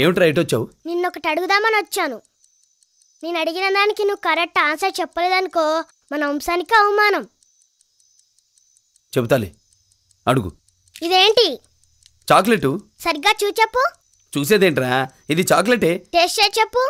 ఏమిట్రా ఇటు వచ్చావు నిన్నొకటి అడుగుదామని వచ్చాను నేను అడిగిన దానికి నువ్వు కరెక్ట్ ఆన్సర్ చెప్పలేదనుకో మన వంశానికి అవమానం చెబుతాలే అడుగు ఇదేంటి చాక్లెట్ సరిగ్గా చూ చెప్పు చూసేదేంట్రా ఇది చాక్లెటే టేస్ట్ చేసి చెప్పు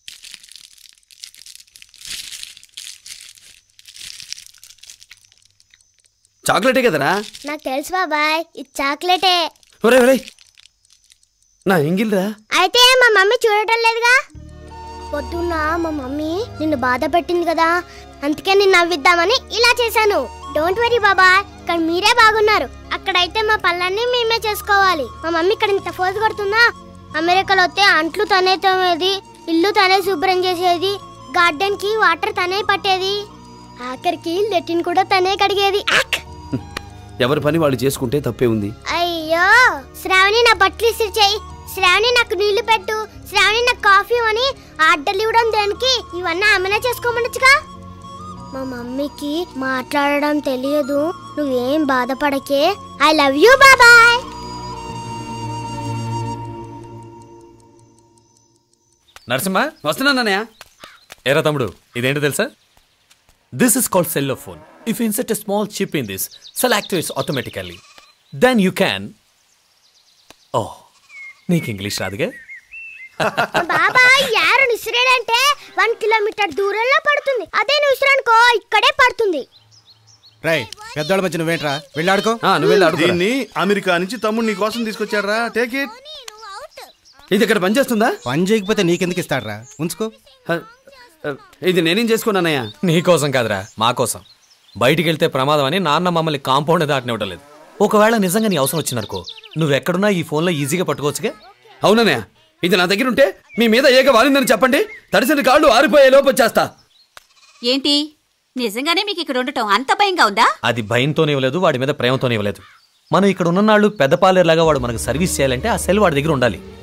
చాక్లెటే కదరా నాకు తెలుసు బాబాయ్ ఇది చాక్లెటే ఒరే ఒరే నా ఎంగిల్రా అయితే మా మమ్మీ చూడటం లేదుగా పొద్దున్న మా మమ్మీ నిన్ను బాధ పెట్టింది కదా అందుకే నిన్ను నవ్విద్దామని ఇలా చేశాను డోంట్ వరీ బాబా ఇక్కడ మీరే బాగున్నారు అక్కడైతే మా పళ్ళన్నీ మేమే చేసుకోవాలి మా మమ్మీ ఇక్కడ ఇంత ఫోజ్ కొడుతుందా అమెరికాలో వస్తే అంట్లు తనే తోమేది ఇల్లు తనే శుభ్రం చేసేది గార్డెన్ కి వాటర్ తనే పట్టేది ఆఖరికి లెట్రిన్ కూడా తనే కడిగేది ఆక్! ఎవరి పని వాళ్ళు చేసుకుంటే తప్పే ఉంది అయ్యో శ్రావణి నా బట్టలు ఇస్త్రీ చెయ్యి శ్రావణి నాకు నీళ్లు పెట్టు శ్రావణి నాకు కాఫీ అని ఆర్డర్లు ఇవ్వడం దేనికి ఇవన్నీ ఆమెనే చేసుకోమనొచ్చుగా మా మమ్మీకి మాట్లాడడం తెలియదు నువ్వేం బాధపడకే ఐ లవ్ యూ బాబాయ్ నరసింహ వస్తున్నానన్నయ్య ఏరా తమ్ముడు ఇదేంటో తెలుసా this is called cello phone if insert a small chip in this cell activates automatically then you can ఓ నీకు ఇంగ్లీష్ రాదుగా బాబాయ్ యారు ఇసిరేడంటే వన్ కిలోమీటర్ దూరంలో పడుతుంది అదే నువ్వు ఇసిరనుకో ఇక్కడే పడుతుంది రై పెద్దోళ్ళ మధ్య నువ్వేంట్రా వెళ్ళాడుకో ఆ, నువ్వు వెళ్ళి అడుగు దీన్ని అమెరికా నుంచి తమ్ముడు నీ కోసం తీసుకొచ్చారా టేక్ ఇట్ ఇది ఇక్కడ పనిచేస్తుందా పని చేయకపోతే నీకెందుకు ఇస్తాడ్రా ఉంచుకో హ, హ, ఇది నేనేం చేసుకున్నానయ్యా నీ కోసం కాదురా మా కోసం బయటికి వెళ్తే ప్రమాదం అని నాన్న మమ్మల్ని కాంపౌండ్ దాటినివ్వడం లేదు ఒకవేళ నిజంగా నీ అవసరం వచ్చిందనుకో నువ్వెక్కడున్నా ఈ ఫోన్లో ఈజీగా పట్టుకోవచ్చుగా అవునన్నయ్య ఇది నా దగ్గర ఉంటే మీ మీద ఏక వాలిందని చెప్పండి తడిసిన కాళ్ళు ఆరిపోయే లోపు వచ్చేస్తా ఏంటి నిజంగానే మీకు ఇక్కడ ఉండటం అంత భయంగా ఉందా అది భయంతోనే ఇవ్వలేదు వాడి మీద ప్రేమతోనే ఇవ్వలేదు మనం ఇక్కడ ఉన్ననాళ్ళు పెద్ద పాలేరులాగా వాడు మనకు సర్వీస్ చేయాలంటే ఆ సెల్ వాడి దగ్గర ఉండాలి